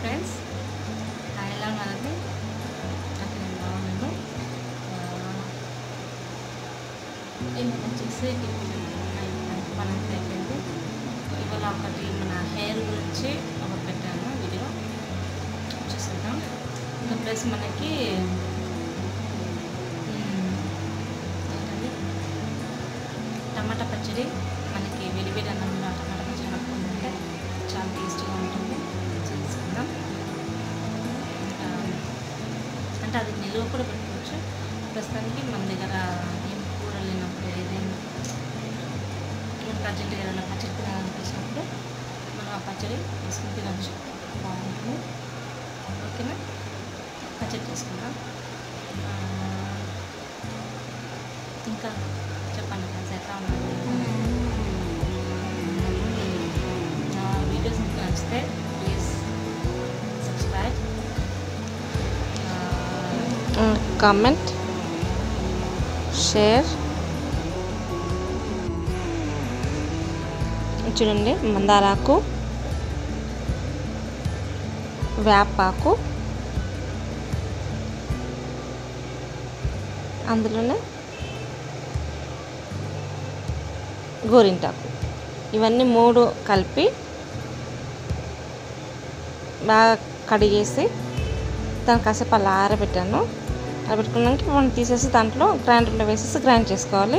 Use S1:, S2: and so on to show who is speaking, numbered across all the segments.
S1: friends ఎలా ఉన్నది నాకు నేను బాగున్నాను ఇంకా వచ్చేసి మన అయిపోయింది ఇవాళ ఒకటి మన హెయిర్ గురించి ఒకటి పెట్టాను వీడియో చూసేద్దాం ఇంకా ప్లస్ మనకి మ్, ఏంటది టమాటా పచ్చడి మనకి విడివిడి అన్నంలో టమాటా పచ్చడి కలుపుకుంటే చాలా టేస్టీగా ఉంటుంది చేసుకుందాం ఇంకా అంటే అది నిలువ కూడా పెట్టుకోవచ్చు ప్రస్తుతానికి మన దగ్గర ఏం కూర లేనప్పుడు ఏదైనా మనకు అర్జెంటుగా ఏదైనా పచ్చడి తినాలనిపించినప్పుడు మనం ఆ పచ్చడి వేసుకుని తినచ్చు బాగుంటుంది ఓకేనా పచ్చడి చేసుకుందాం ఆ, ఇంకా చెప్పండి ఫ్రెండ్స్ ఎట్లా ఉన్నారు నా వీడియోస్ మీకు నచ్చితే ప్లీజ్ సబ్స్క్రైబ్
S2: కామెంట్ షేర్ చూడండి మందారాకు వేపాకు అందులోనే గోరింటాకు ఇవన్నీ మూడు కలిపి బాగా కడిగేసి దాన్ని కాసేపు అలా ఆరబెట్టాను ఆరబెట్టుకున్నాక మనం తీసేసి దాంట్లో గ్రైండర్లో వేసేసి గ్రైండ్ చేసుకోవాలి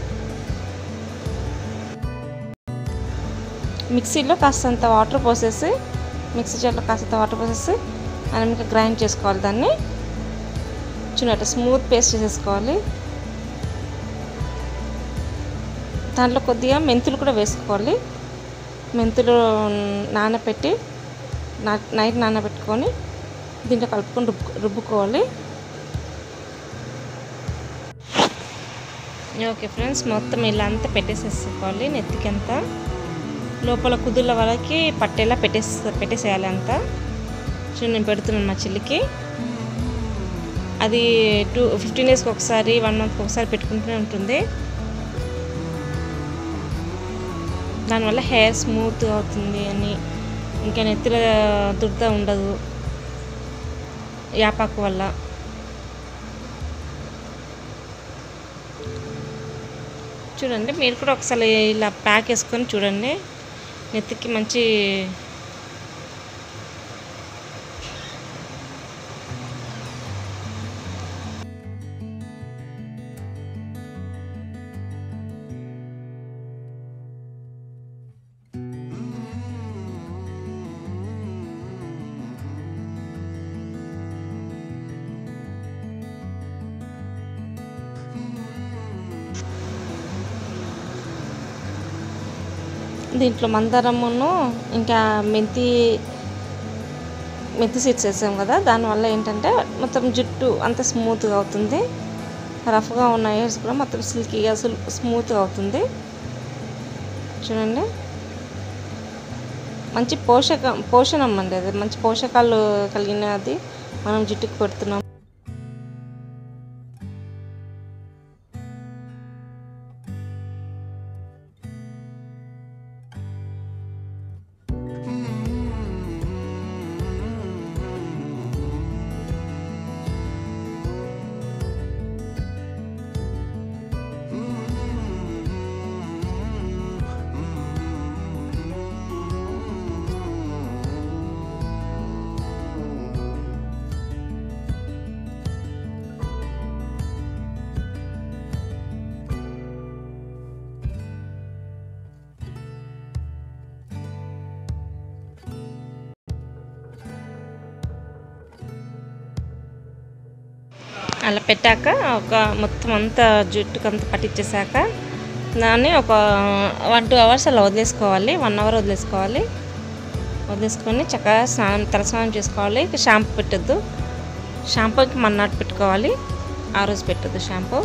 S2: మిక్సీలో కాస్తంత వాటర్ పోసేసి మిక్సీ జార్లో కాస్తంత వాటర్ పోసేసి మనం ఇంకా గ్రైండ్ చేసుకోవాలి దాన్ని చూడండి స్మూత్ పేస్ట్ చేసేసుకోవాలి దాంట్లో కొద్దిగా మెంతులు కూడా వేసుకోవాలి మెంతులు నానబెట్టి నా- నైట్ నానబెట్టుకొని దీంట్లో కలుపుకొని రుబ్బు రుబ్బుకోవాలి ఓకే ఫ్రెండ్స్ మొత్తం ఇలా అంతా పెట్టేసేసుకోవాలి నెత్తికంతా లోపల కుదుళ్ళ వరకు పట్టేలా పెట్టేసి పెట్టేసేయాలి అంతా చూడండి నేను పెడుతున్నాను మా చెల్లికి అది టూ ఫిఫ్టీన్ డేస్కి ఒకసారి వన్ మంత్కి ఒకసారి పెట్టుకుంటూనే ఉంటుంది దానివల్ల హెయిర్ స్మూత్ అవుతుంది అని ఇంకా నెత్తిలో దురద ఉండదు యాపాకు వల్ల చూడండి మీరు కూడా ఒకసారి ఇలా ప్యాక్ వేసుకొని చూడండి నెత్తికి మంచి దీంట్లో మందారమును ఇంకా మెంతి మెంతి సీడ్స్ వేసాం కదా దానివల్ల ఏంటంటే మొత్తం జుట్టు అంత స్మూత్గా అవుతుంది రఫ్గా ఉన్న హెయిర్స్ కూడా మొత్తం సిల్కీగా స్మూత్గా అవుతుంది చూడండి మంచి పోషక పోషణం అండి అది మంచి పోషకాలు కలిగినది మనం జుట్టుకు పెడుతున్నాం అలా పెట్టాక ఒక మొత్తం అంతా జుట్టుకంతా పట్టించేసాక దాన్ని ఒక వన్ టూ అవర్స్ అలా వదిలేసుకోవాలి వన్ అవర్ వదిలేసుకోవాలి వదిలేసుకొని చక్కగా స్నానం తలస్నానం చేసుకోవాలి ఇక షాంపూ పెట్టద్దు షాంపూకి మన్నాడు పెట్టుకోవాలి ఆ రోజు పెట్టద్దు షాంపూ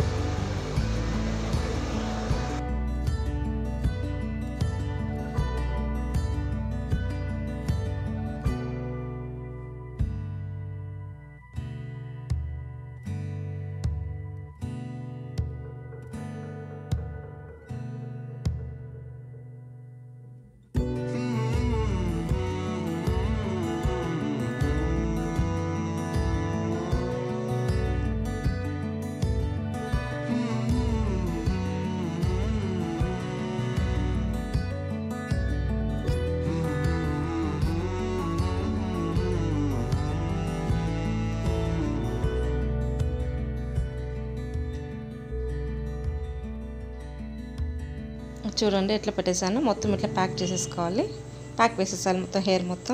S2: చూడండి ఎట్లా పెట్టేశాను మొత్తం ఇట్లా ప్యాక్ చేసేసుకోవాలి ప్యాక్ వేసేసాలి మొత్తం హెయిర్ మొత్తం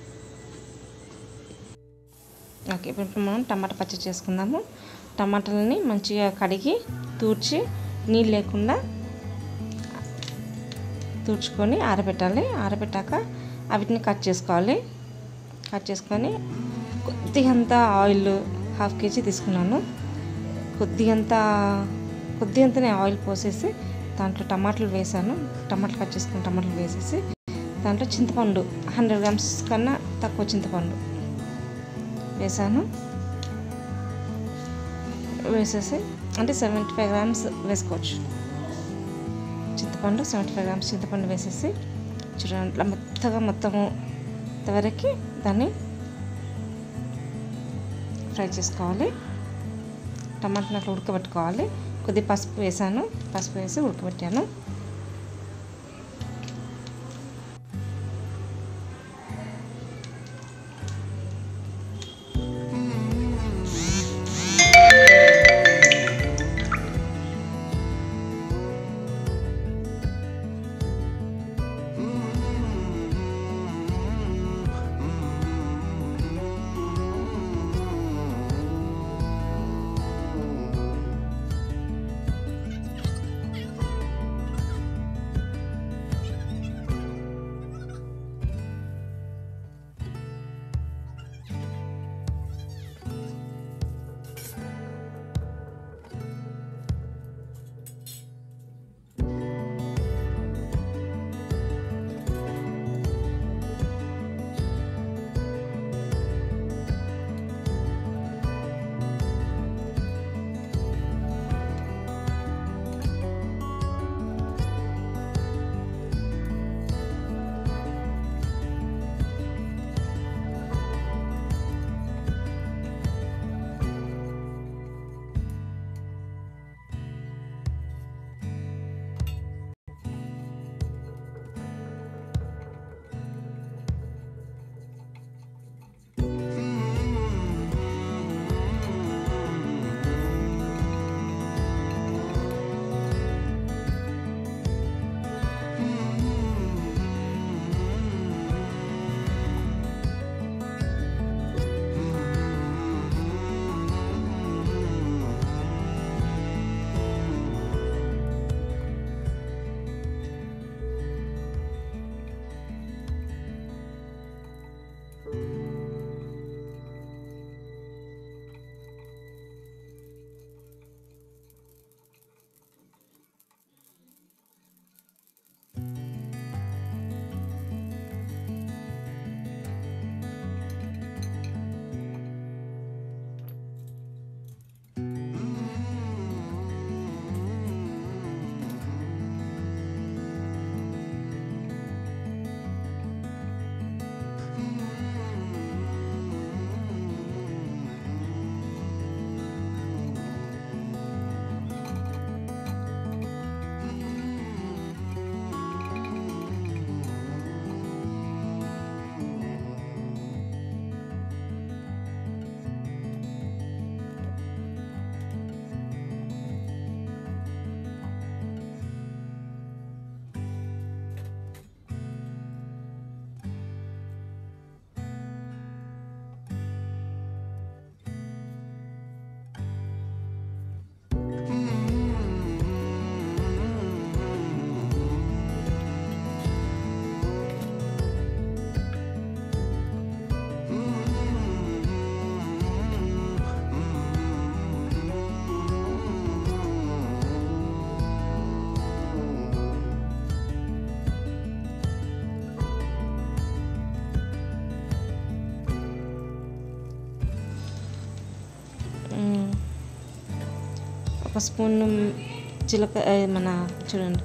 S2: ఓకే ఇప్పుడు మనం టమాటా పచ్చడి చేసుకుందాము టమాటాలని మంచిగా కడిగి తూర్చి నీళ్ళు లేకుండా తుడుచుకొని ఆరబెట్టాలి ఆరబెట్టాక వీటిని కట్ చేసుకోవాలి కట్ చేసుకొని కొద్దిగంత ఆయిల్ హాఫ్ కేజీ తీసుకున్నాను కొద్దిగంత కొద్దిగంతనే ఆయిల్ పోసేసి దాంట్లో టమాటాలు వేసాను టమాటాలు కట్ చేసుకుని టమాటాలు వేసేసి దాంట్లో చింతపండు హండ్రెడ్ గ్రామ్స్ కన్నా తక్కువ చింతపండు వేసాను వేసేసి అంటే సెవెంటీ ఫైవ్ గ్రామ్స్ వేసుకోవచ్చు చింతపండు సెవెంటీ ఫైవ్ గ్రామ్స్ చింతపండు వేసేసి చూడండి ఇట్లా మెత్తగా మొత్తము ఇంతవరకు దాన్ని ఫ్రై చేసుకోవాలి టమాటాని అట్లా ఉడకబెట్టుకోవాలి కొద్ది పసుపు వేసాను పసుపు వేసి ఉడకబెట్టాను ఒక స్పూన్ జీలక ఏ, మన చూడండి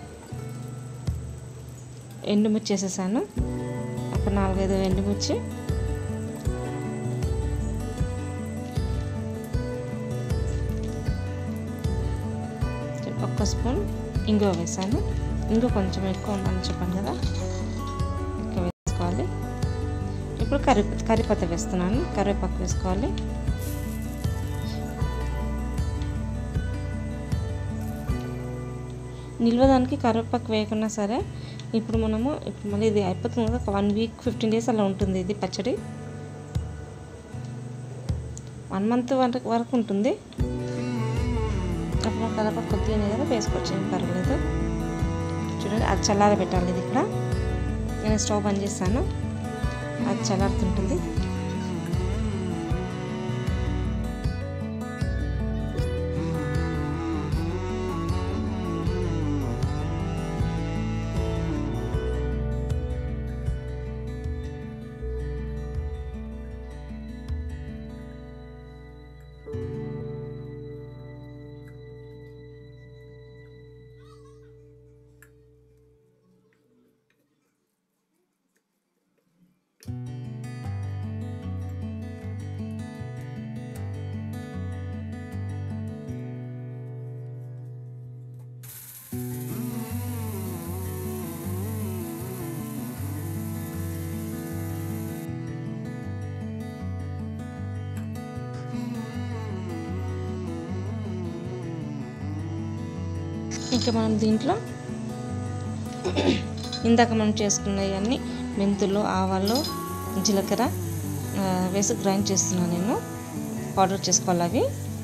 S2: ఎండుమిర్చి వేసేసాను ఒక నాలుగైదు ఎండుమిర్చి ఒక్క స్పూన్ ఇంగువ వేసాను ఇంగువ కొంచెం ఎక్కువ ఉందని చెప్పాను కదా ఎక్కువ వేసుకోవాలి ఇప్పుడు కర్రీ కర్రీపత్త వేస్తున్నాను కరివేపాకు వేసుకోవాలి నిల్వదానికి కరివేపాకు వేయకున్నా సరే ఇప్పుడు మనము ఇప్పుడు మళ్ళీ ఇది అయిపోతుంది కదా ఒక వన్ వీక్ ఫిఫ్టీన్ డేస్ అలా ఉంటుంది ఇది పచ్చడి వన్ మంత్ వరకు వరకు ఉంటుంది అప్పుడు కరివేపాకు కొద్దిగానే కదా వేసుకోవచ్చు ఏం పర్వాలేదు చూడండి అది చల్లార పెట్టాలి ఇది ఇక్కడ నేను స్టవ్ బంద్ చేస్తాను అది చల్లారుతుంటుంది ఇంకా మనం దీంట్లో ఇందాక మనం చేసుకున్నవన్నీ మెంతులు ఆవాలు జీలకర్ర ఆ, వేసి గ్రైండ్ చేస్తున్నాను నేను పౌడర్ చేసుకోవాలి అవి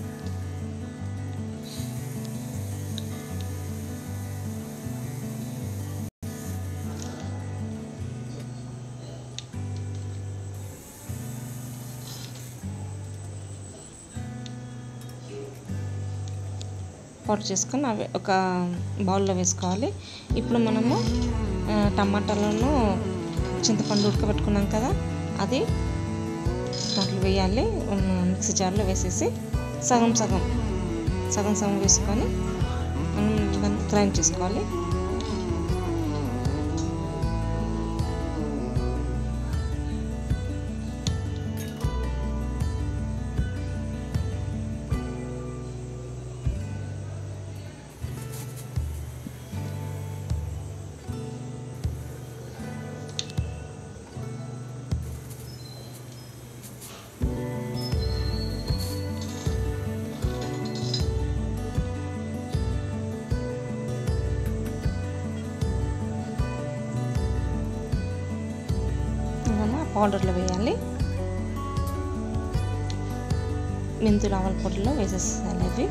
S2: పౌడర్ చేసుకొని అవి ఒక బౌల్లో వేసుకోవాలి ఇప్పుడు మనము ఆ, టమాటాలను చింతపండు ఉడకబెట్టుకున్నాం కదా అది దాంట్లో వేయాలి ఉమ్, మిక్సీ జార్లో వేసేసి సగం సగం సగం సగం వేసుకొని మనం దాన్ని గ్రైండ్ చేసుకోవాలి ఇవన్నీ ఆ పౌడర్లో వేయాలి మెంతులు ఆవాల పొడిలో వేసేసేయాలి అవి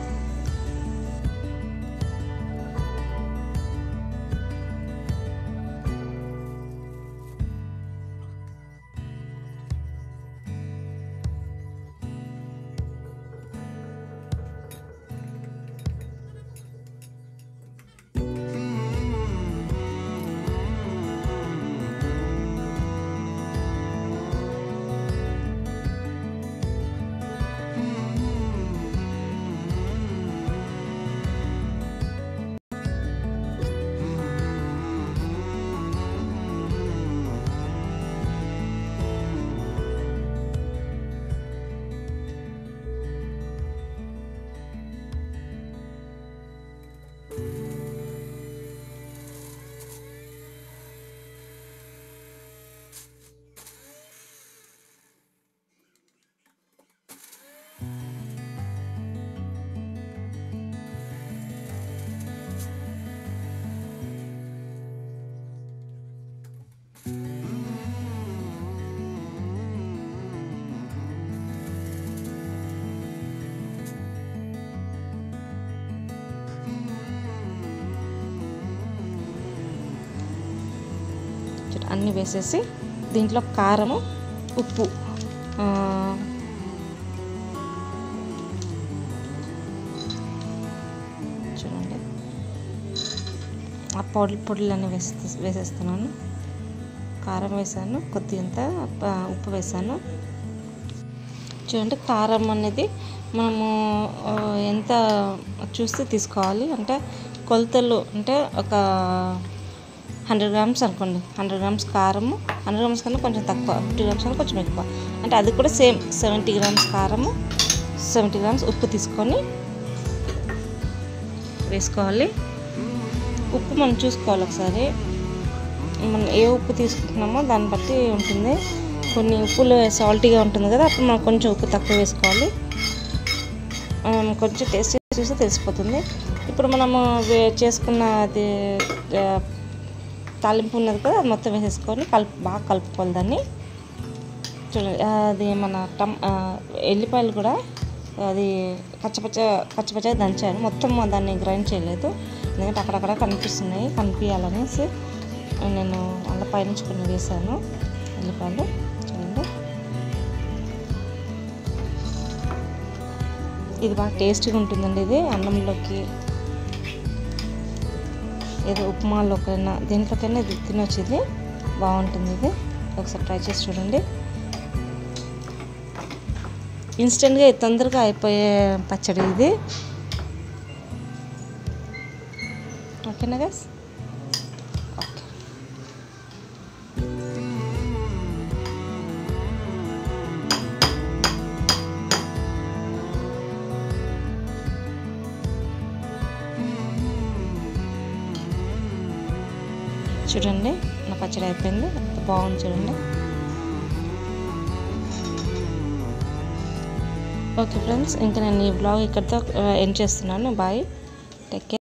S2: చూడు, అన్నీ వేసేసి దీంట్లో కారము ఉప్పు ఆ, చూడండి ఆ పొడి పొడులన్నీ వేస్తే వేసేస్తున్నాను కారం వేసాను కొద్దిగంత ఆ, ఉప్పు వేసాను చూడండి కారం అనేది మనము ఆ, ఎంత చూస్తే తీసుకోవాలి అంటే కొలతలు అంటే ఒక హండ్రెడ్ గ్రామ్స్ అనుకోండి హండ్రెడ్ గ్రామ్స్ కారము హండ్రెడ్ గ్రామ్స్ కన్నా కొంచెం తక్కువ ఫిఫ్టీ గ్రామ్స్ కన్నా కొంచెం ఎక్కువ అంటే అది కూడా సేమ్ సెవెంటీ గ్రామ్స్ కారము సెవెంటీ గ్రామ్స్ ఉప్పు తీసుకొని వేసుకోవాలి ఉప్పు మనం చూసుకోవాలి ఒకసారి మనం ఏ ఉప్పు తీసుకుంటున్నామో దాన్ని బట్టి ఉంటుంది కొన్ని ఉప్పులు సాల్టీగా ఉంటుంది కదా అప్పుడు మనం కొంచెం ఉప్పు తక్కువ వేసుకోవాలి మనం కొంచెం టేస్ట్ చేసి చూస్తే తెలిసిపోతుంది ఇప్పుడు మనము వే- చేసుకున్న అది ఆ, తాలింపు ఉన్నది కదా అది మొత్తం వేసేసుకొని కలుపు బాగా కలుపుకోవాలి దాన్ని చూడండి అది మన టమ్ ఆ, ఎల్లిపాయలు కూడా అది పచ్చపచ్చ పచ్చపచ్చగా దంచాను మొత్తం దాన్ని గ్రైండ్ చేయలేదు ఎందుకంటే అక్కడక్కడ కనిపిస్తున్నాయి కనిపించాలనేసి నేను అల్ల పైనుంచి కొన్ని వేసాను ఎల్లిపాయలు చూడండి ఇది బాగా టేస్టీగా ఉంటుందండి ఇది అన్నంలోకి ఏదో ఉప్మాలోకైనా దేంట్లోకైనా ఇది తినొచ్చు ఇది బాగుంటుంది ఇది ఒకసారి ట్రై చేసి చూడండి ఇన్స్టెంట్గా తొందరగా అయిపోయే పచ్చడి ఇది ఓకేనా గస్ ఓకే చూడండి నా పచ్చడి అయిపోయింది ఎంత బాగుంది చూడండి ఓకే ఫ్రెండ్స్ ఇంకా నేను ఈ బ్లాగ్ ఇక్కడితో ఎండ్ చేస్తున్నాను బాయ్ టేక్ కేర్